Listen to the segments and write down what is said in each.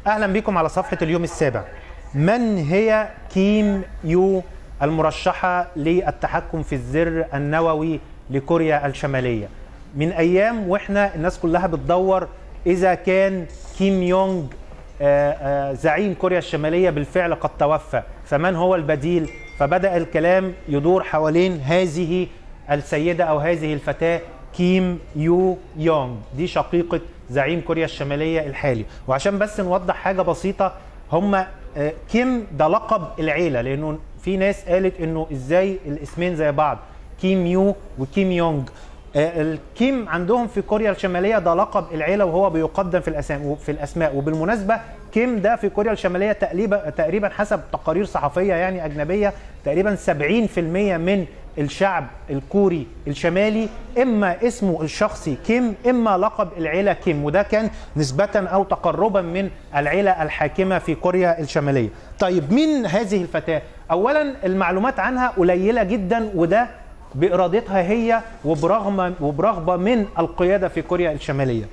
اهلا بكم على صفحه اليوم السابع من هي كيم يو المرشحه للتحكم في الزر النووي لكوريا الشماليه من ايام واحنا الناس كلها بتدور اذا كان كيم يونج آه، آه، زعيم كوريا الشماليه بالفعل قد توفى فمن هو البديل فبدا الكلام يدور حوالين هذه السيده او هذه الفتاه كيم يو يونغ دي شقيقه زعيم كوريا الشماليه الحالي وعشان بس نوضح حاجه بسيطه هم آه، كيم ده لقب العيله لانه في ناس قالت انه ازاي الاسمين زي بعض كيم يو وكيم يونج آه، الكيم عندهم في كوريا الشماليه ده لقب العيله وهو بيقدم في الاسماء في الاسماء وبالمناسبه كيم ده في كوريا الشماليه تقريبا تقريبا حسب تقارير صحفيه يعني اجنبيه تقريبا 70% من الشعب الكوري الشمالي اما اسمه الشخصي كيم اما لقب العيله كيم وده كان نسبه او تقربا من العيله الحاكمه في كوريا الشماليه. طيب مين هذه الفتاه؟ اولا المعلومات عنها قليله جدا وده بارادتها هي وبرغم وبرغبه من القياده في كوريا الشماليه.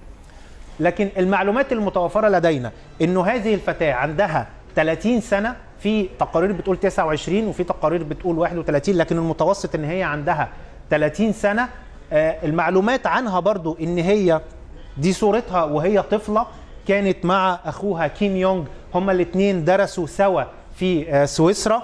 لكن المعلومات المتوفره لدينا انه هذه الفتاه عندها 30 سنه في تقارير بتقول 29 وفي تقارير بتقول 31 لكن المتوسط ان هي عندها 30 سنه آه، المعلومات عنها برضو ان هي دي صورتها وهي طفله كانت مع اخوها كيم يونج هما الاثنين درسوا سوا في آه، سويسرا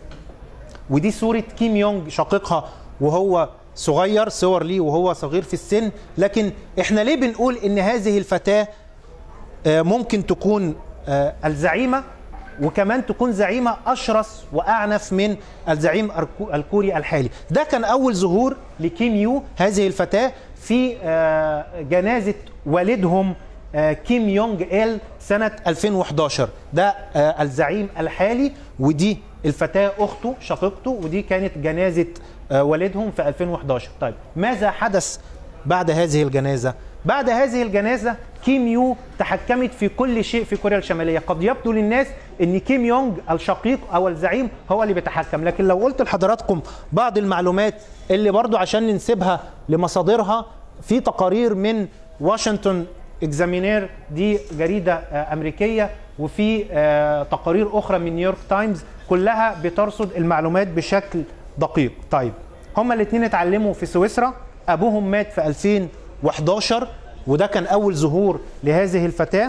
ودي صورة كيم يونج شقيقها وهو صغير صور ليه وهو صغير في السن لكن احنا ليه بنقول ان هذه الفتاة آه، ممكن تكون آه، الزعيمة وكمان تكون زعيمة أشرس وأعنف من الزعيم الكو- الكوري الحالي ده كان أول ظهور لكيم يو هذه الفتاة في آه، جنازة والدهم آه، كيم يونج إل سنة 2011 ده آه، الزعيم الحالي ودي الفتاة أخته شقيقته ودي كانت جنازة آه، والدهم في 2011 طيب ماذا حدث بعد هذه الجنازة؟ بعد هذه الجنازة كيم يو تحكمت في كل شيء في كوريا الشمالية قد يبدو للناس ان كيم يونج الشقيق او الزعيم هو اللي بيتحكم لكن لو قلت لحضراتكم بعض المعلومات اللي برضو عشان ننسبها لمصادرها في تقارير من واشنطن اكزامينير دي جريدة آه، أمريكية وفي آه، تقارير أخرى من نيويورك تايمز كلها بترصد المعلومات بشكل دقيق طيب هما الاثنين اتعلموا في سويسرا أبوهم مات في 2011 وده كان أول ظهور لهذه الفتاة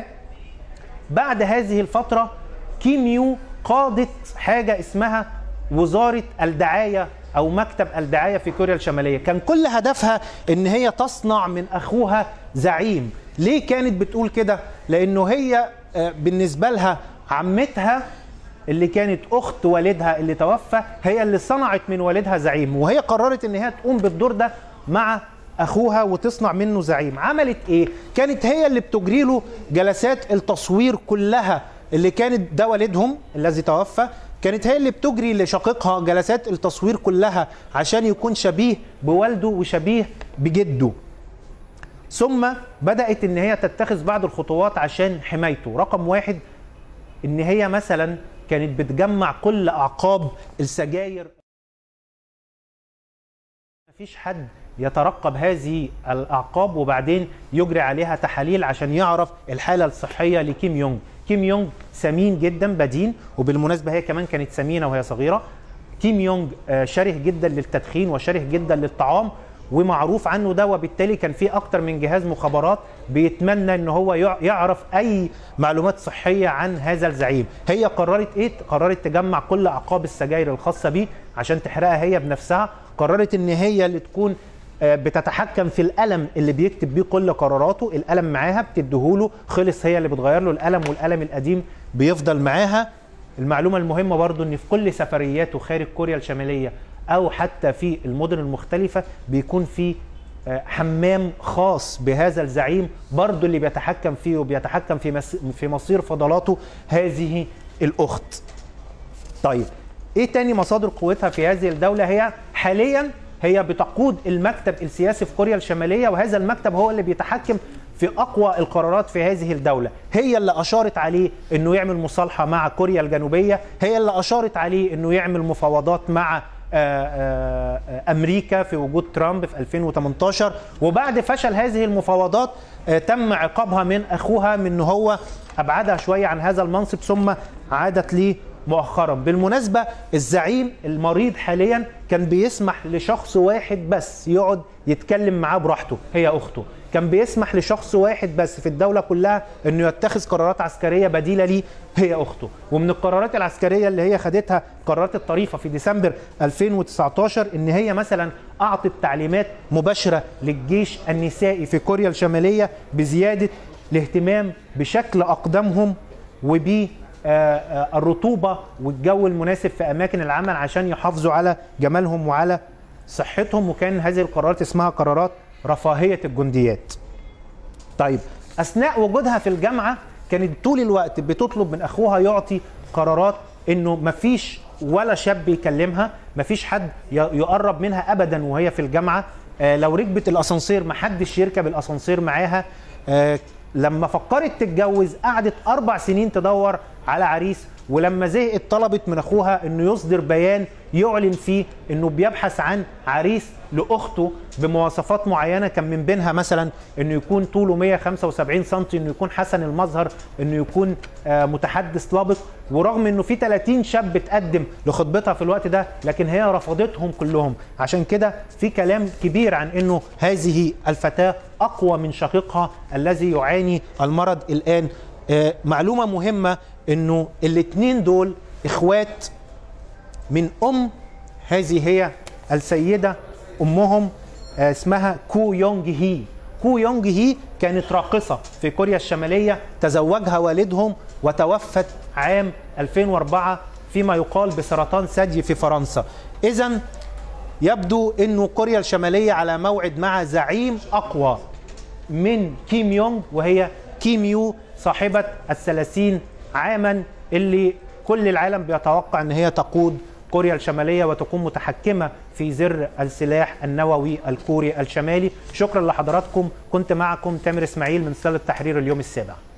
بعد هذه الفترة كيم يو قادت حاجة اسمها وزارة الدعاية أو مكتب الدعاية في كوريا الشمالية كان كل هدفها إن هي تصنع من أخوها زعيم ليه كانت بتقول كده؟ لأنه هي آه، بالنسبة لها عمتها اللي كانت أخت والدها اللي توفى هي اللي صنعت من والدها زعيم وهي قررت إن هي تقوم بالدور ده مع اخوها وتصنع منه زعيم عملت ايه كانت هي اللي بتجري له جلسات التصوير كلها اللي كانت ده والدهم الذي توفى كانت هي اللي بتجري لشقيقها جلسات التصوير كلها عشان يكون شبيه بوالده وشبيه بجده ثم بدأت ان هي تتخذ بعض الخطوات عشان حمايته رقم واحد ان هي مثلا كانت بتجمع كل اعقاب السجاير مفيش حد يترقب هذه الاعقاب وبعدين يجري عليها تحاليل عشان يعرف الحاله الصحيه لكيم يونج كيم يونج سمين جدا بدين وبالمناسبه هي كمان كانت سمينه وهي صغيره كيم يونج آه، شره جدا للتدخين وشره جدا للطعام ومعروف عنه ده وبالتالي كان في اكتر من جهاز مخابرات بيتمنى ان هو يع- يعرف اي معلومات صحيه عن هذا الزعيم هي قررت ايه قررت تجمع كل اعقاب السجاير الخاصه بيه عشان تحرقها هي بنفسها قررت ان هي اللي تكون آه، بتتحكم في القلم اللي بيكتب بيه كل قراراته القلم معاها بتديهوله خلص هي اللي بتغير له القلم والقلم القديم بيفضل معاها المعلومه المهمه برضو ان في كل سفرياته خارج كوريا الشماليه او حتى في المدن المختلفه بيكون في آه، حمام خاص بهذا الزعيم برضو اللي بيتحكم فيه وبيتحكم في مس- في مصير فضلاته هذه الاخت طيب ايه تاني مصادر قوتها في هذه الدولة هي حاليا هي بتقود المكتب السياسي في كوريا الشمالية وهذا المكتب هو اللي بيتحكم في اقوى القرارات في هذه الدولة هي اللي اشارت عليه انه يعمل مصالحة مع كوريا الجنوبية هي اللي اشارت عليه انه يعمل مفاوضات مع آه، آه، امريكا في وجود ترامب في 2018 وبعد فشل هذه المفاوضات آه، تم عقابها من اخوها من ان هو ابعدها شويه عن هذا المنصب ثم عادت ليه مؤخرا بالمناسبه الزعيم المريض حاليا كان بيسمح لشخص واحد بس يقعد يتكلم معاه براحته هي اخته كان بيسمح لشخص واحد بس في الدوله كلها انه يتخذ قرارات عسكريه بديله ليه هي اخته ومن القرارات العسكريه اللي هي خدتها قرارات الطريفه في ديسمبر 2019 ان هي مثلا اعطت تعليمات مباشره للجيش النسائي في كوريا الشماليه بزياده الاهتمام بشكل اقدامهم وب آه، آه، الرطوبه والجو المناسب في اماكن العمل عشان يحافظوا على جمالهم وعلى صحتهم وكان هذه القرارات اسمها قرارات رفاهيه الجنديات. طيب اثناء وجودها في الجامعه كانت طول الوقت بتطلب من اخوها يعطي قرارات انه مفيش ولا شاب يكلمها مفيش حد ي- يقرب منها ابدا وهي في الجامعه آه، لو ركبت الاسانسير محدش يركب الاسانسير معاها آه، لما فكرت تتجوز قعدت اربع سنين تدور على عريس ولما زهقت طلبت من اخوها انه يصدر بيان يعلن فيه انه بيبحث عن عريس لاخته بمواصفات معينه كان من بينها مثلا انه يكون طوله 175 سم انه يكون حسن المظهر انه يكون آه، متحدث لابق ورغم انه في 30 شاب اتقدم لخطبتها في الوقت ده لكن هي رفضتهم كلهم عشان كده في كلام كبير عن انه هذه الفتاه اقوى من شقيقها الذي يعاني المرض الان آه، معلومه مهمه انه الاثنين دول اخوات من ام هذه هي السيده امهم آه، اسمها كو يونج هي كو يونج هي كانت راقصه في كوريا الشماليه تزوجها والدهم وتوفت عام 2004 فيما يقال بسرطان ثدي في فرنسا اذا يبدو انه كوريا الشماليه على موعد مع زعيم اقوى من كيم يونج وهي كيم يو صاحبة الثلاثين عاما اللي كل العالم بيتوقع ان هي تقود كوريا الشمالية وتكون متحكمة في زر السلاح النووي الكوري الشمالي شكرا لحضراتكم كنت معكم تامر اسماعيل من سلة تحرير اليوم السابع